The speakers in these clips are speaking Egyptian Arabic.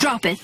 Drop it.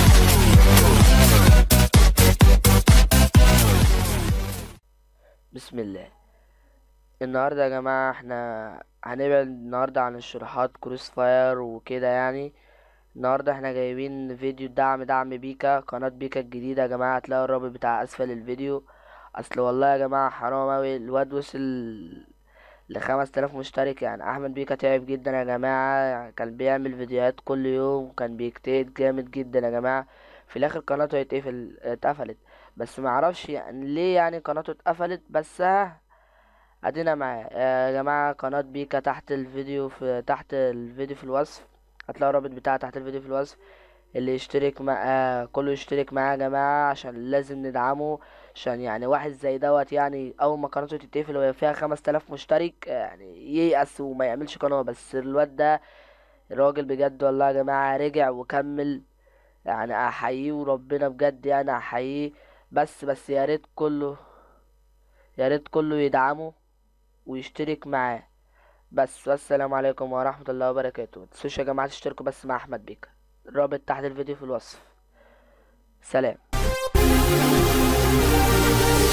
بسم الله النهارده يا جماعة احنا هنبعد النهارده عن الشروحات كروس فاير وكده يعني النهارده احنا جايبين فيديو دعم دعم بيكا قناة بيكا الجديدة يا جماعة هتلاقوا الرابط بتاع اسفل الفيديو اصل والله يا جماعة حرام اوي الواد وصل لخمس تلاف مشترك يعني احمد بيكا تعب جدا يا جماعة يعني كان بيعمل فيديوهات كل يوم كان بيجتهد جامد جدا يا جماعة في الاخر قناته اتقفل اتقفلت بس معرفش يعني ليه يعني قناته اتقفلت بس ها ادينا معاه يا جماعة قناة بيكا تحت الفيديو في تحت الفيديو في الوصف هتلاقوا الرابط بتاعها تحت الفيديو في الوصف اللي يشترك مع كله يشترك معاه يا جماعة عشان لازم ندعمه عشان يعني واحد زي دوت يعني اول ما قناته تتقفل وهي فيها خمس تلاف مشترك يعني ييأس وما يعملش قناة بس الواد ده الراجل بجد والله يا جماعة رجع وكمل يعني احييه وربنا بجد يعني احييه بس بس يا ريت كله يا ريت كله يدعمه ويشترك معاه بس والسلام عليكم ورحمة الله وبركاته متنسوش يا جماعة تشتركوا بس مع احمد بيكا الرابط تحت الفيديو في الوصف سلام